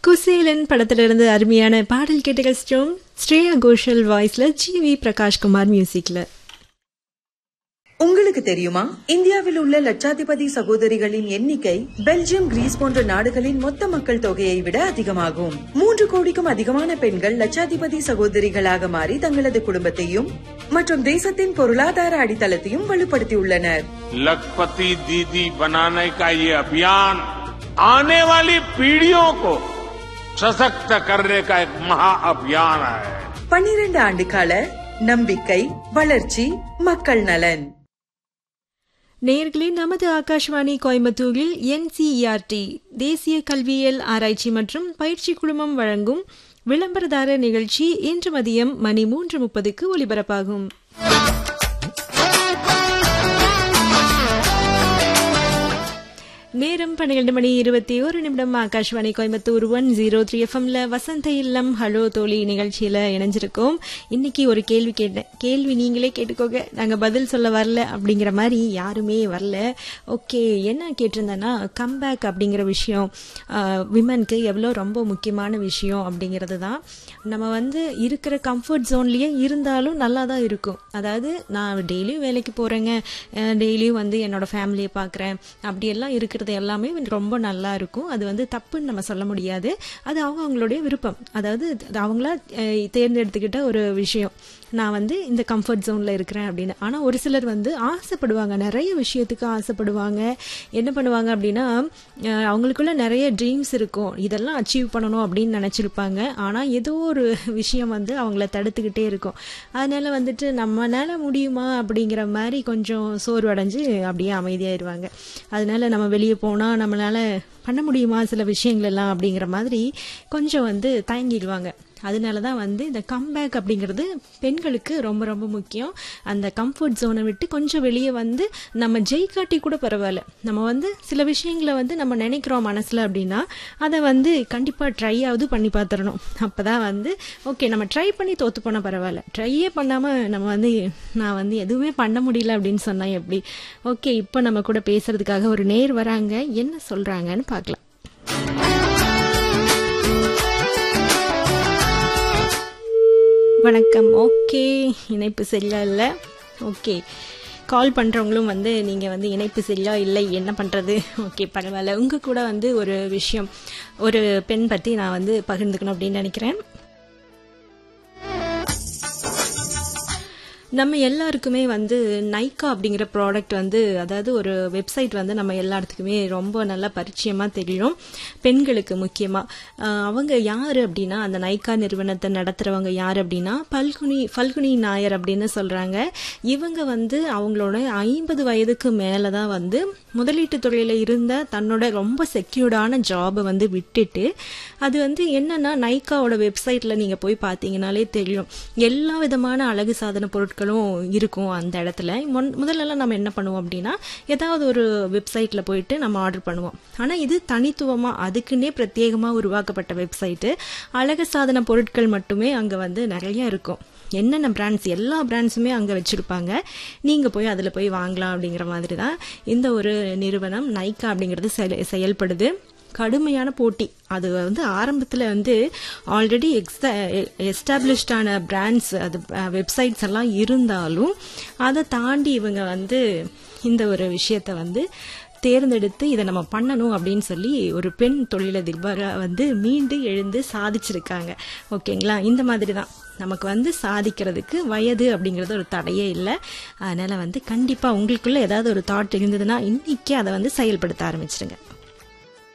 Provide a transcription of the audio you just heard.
குசேலன் படத்திலிருந்து அருமையான பாடல் கேட்டு கழிச்சிட்டோம் ஸ்ரேயா கோஷல் வாய்ஸ்ல ஜி வி பிரகாஷ்குமார் மியூசிக்ல உங்களுக்கு தெரியுமா இந்தியாவில் உள்ள லட்சாதிபதி சகோதரிகளின் எண்ணிக்கை பெல்ஜியம் கிரீஸ் போன்ற நாடுகளின் மொத்த மக்கள் தொகையை விட அதிகமாகும் மூன்று கோடிக்கும் அதிகமான பெண்கள் லட்சாதிபதி சகோதரிகளாக மாறி தங்களது குடும்பத்தையும் மற்றும் தேசத்தின் பொருளாதார அடித்தளத்தையும் வலுப்படுத்தியுள்ளனர் लखपति दीदी बनाने का ये अभियान आने वाली पीढ़ियों को सशक्त करने का एक महाअभियान है பன்னிரண்டு ஆண்டு கால நம்பிக்கை வளர்ச்சி மக்கள் நலன் நேயர்களே நமது ஆகாஷ்வாணி கோயம்புத்தூரில் என்சிஇஆர்டி தேசிய கல்வியியல் ஆராய்ச்சி மற்றும் பயிற்சி குழுமம் வழங்கும் விளம்பரதார நிகழ்ச்சி இன்று மதியம் மணி மூன்று முப்பதுக்கு ஒலிபரப்பாகும் நேரம் பன்னிரண்டு மணி இருபத்தி ஒரு நிமிடம் Akashvani Coimbatore one zero three எஃப்எம்ல வசந்த இல்லம் ஹலோ தோழி நிகழ்ச்சியில இணைஞ்சிருக்கோம் இன்னைக்கு ஒரு கேள்வி கேட்டேன் கேள்வி நீங்களே கேட்டுக்கோங்க நாங்க பதில் சொல்ல வரல அப்படிங்கிற மாதிரி யாருமே வரல ஓகே என்ன கேட்டிருந்தேன்னா கம்பேக் அப்படிங்கிற விஷயம் விமனுக்கு எவ்வளோ ரொம்ப முக்கியமான விஷயம் அப்படிங்கிறது தான் நம்ம வந்து இருக்கிற கம்ஃபர்ட் ஜோன்லயே இருந்தாலும் நல்லா தான் இருக்கும் அதாவது நான் டெய்லியும் வேலைக்கு போறேங்க டெய்லியும் வந்து என்னோட ஃபேமிலியை பார்க்குறேன் அப்படியெல்லாம் இருக்கிறது எல்லாமே ரொம்ப நல்லா இருக்கும் அது வந்து தப்புன்னு நம்ம சொல்ல முடியாது அது அவங்க அவங்களுடைய விருப்பம் அதாவது அது அவங்களா அஹ், தேர்ந்தெடுத்துக்கிட்ட ஒரு விஷயம் நான் வந்து இந்த கம்ஃபர்ட் ஜோனில் இருக்கிறேன் அப்படின்னு ஆனால் ஒரு சிலர் வந்து ஆசைப்படுவாங்க நிறைய விஷயத்துக்கு ஆசைப்படுவாங்க என்ன பண்ணுவாங்க அப்படின்னா அஹ், அவங்களுக்குள்ள நிறைய ட்ரீம்ஸ் இருக்கும் இதெல்லாம் அச்சீவ் பண்ணணும் அப்படின்னு நினச்சிருப்பாங்க ஆனால் ஏதோ ஒரு விஷயம் வந்து அவங்கள தடுத்துக்கிட்டே இருக்கும் அதனால வந்துட்டு நம்மளால முடியுமா அப்படிங்கிற மாதிரி கொஞ்சம் சோர்வடைஞ்சு அப்படியே அமைதியாயிருவாங்க அதனால நம்ம வெளியே போனால் நம்மளால பண்ண முடியுமா சில விஷயங்கள் எல்லாம் அப்படிங்கிற மாதிரி கொஞ்சம் வந்து தயங்கிடுவாங்க அதனால தான் வந்து இந்த கம்பேக் அப்படிங்கிறது பெண்களுக்கு ரொம்ப ரொம்ப முக்கியம் அந்த கம்ஃபர்ட் ஜோனை விட்டு கொஞ்சம் வெளியே வந்து நம்ம ஜெயிக்காட்டி கூட பரவாயில்ல நம்ம வந்து சில விஷயங்களை வந்து நம்ம நினைக்கிறோம் மனசில் அப்படின்னா அதை வந்து கண்டிப்பாக ட்ரையாவது பண்ணி பார்த்துடணும் அப்போ தான் வந்து ஓகே நம்ம ட்ரை பண்ணி தோற்று போனால் பரவாயில்ல ட்ரையே பண்ணாமல் நம்ம வந்து நான் வந்து எதுவுமே பண்ண முடியல அப்படின்னு சொன்னால் எப்படி ஓகே இப்போ நம்ம கூட பேசுறதுக்காக ஒரு நேர் வராங்க என்ன சொல்கிறாங்கன்னு பார்க்கலாம் வணக்கம் ஓகே இணைப்பு சரியா இல்லை ஓகே கால் பண்ணுறவங்களும் வந்து நீங்கள் வந்து இணைப்பு சரியா இல்லை என்ன பண்ணுறது ஓகே பரவாயில்ல உங்கள் கூட வந்து ஒரு விஷயம் ஒரு பெண் பற்றி நான் வந்து பகிர்ந்துக்கணும் அப்படின்னு நினைக்கிறேன் நம்ம எல்லாருக்குமே வந்து நைக்கா அப்படிங்கிற ப்ராடக்ட் வந்து அதாவது ஒரு வெப்சைட் வந்து நம்ம எல்லாத்துக்குமே ரொம்ப நல்லா பரிச்சயமாக தெரியும் பெண்களுக்கு முக்கியமாக அவங்க யார் அப்படின்னா அந்த நைக்கா நிறுவனத்தை நடத்துகிறவங்க யார் அப்படின்னா பல்குனி பல்குனி நாயர் அப்படின்னு சொல்கிறாங்க இவங்க வந்து அவங்களோட ஐம்பது வயதுக்கு மேலே தான் வந்து முதலீட்டு துறையில் இருந்த தன்னோட ரொம்ப செக்யூர்டான ஜாபை வந்து விட்டுட்டு அது வந்து என்னன்னா நைக்காவோட வெப்சைட்டில் நீங்கள் போய் பார்த்தீங்கனாலே தெரியும் எல்லா விதமான அழகு சாதன பொருட்களும் இருக்கும் அந்த இடத்துல முன் முதல்லலாம் நம்ம என்ன பண்ணுவோம் அப்படின்னா ஏதாவது ஒரு வெப்சைட்டில் போயிட்டு நம்ம ஆர்டர் பண்ணுவோம் ஆனால் இது தனித்துவமாக அதுக்குன்னே பிரத்யேகமாக உருவாக்கப்பட்ட வெப்சைட்டு அழகு சாதன பொருட்கள் மட்டுமே அங்கே வந்து நிறைய இருக்கும் என்னென்ன பிராண்ட்ஸ் எல்லா பிராண்ட்ஸுமே அங்கே வச்சுருப்பாங்க நீங்கள் போய் அதில் போய் வாங்கலாம் அப்படிங்கிற மாதிரி தான் இந்த ஒரு நிறுவனம் நைக்கா அப்படிங்கிறது செயல் செயல்படுது கடுமையான போட்டி அது வந்து ஆரம்பத்தில் வந்து ஆல்ரெடி எக்ஸ்ட எஸ்டாப்ளிஷ்டான பிராண்ட்ஸ் அது வெப்சைட்ஸ் எல்லாம் இருந்தாலும் அதை தாண்டி இவங்க வந்து இந்த ஒரு விஷயத்த வந்து தேர்ந்தெடுத்து இதை நம்ம பண்ணணும் அப்படின்னு சொல்லி ஒரு பெண் தொழிலதிபரை வந்து மீண்டு எழுந்து சாதிச்சிருக்காங்க ஓகேங்களா இந்த மாதிரி தான் நமக்கு வந்து சாதிக்கிறதுக்கு வயது அப்படிங்கிறது ஒரு தடையே இல்லை அதனால வந்து கண்டிப்பாக உங்களுக்குள்ள ஏதாவது ஒரு தாட் இருந்ததுன்னா இன்னைக்கு அதை வந்து செயல்படுத்த ஆரம்பிச்சிடுங்க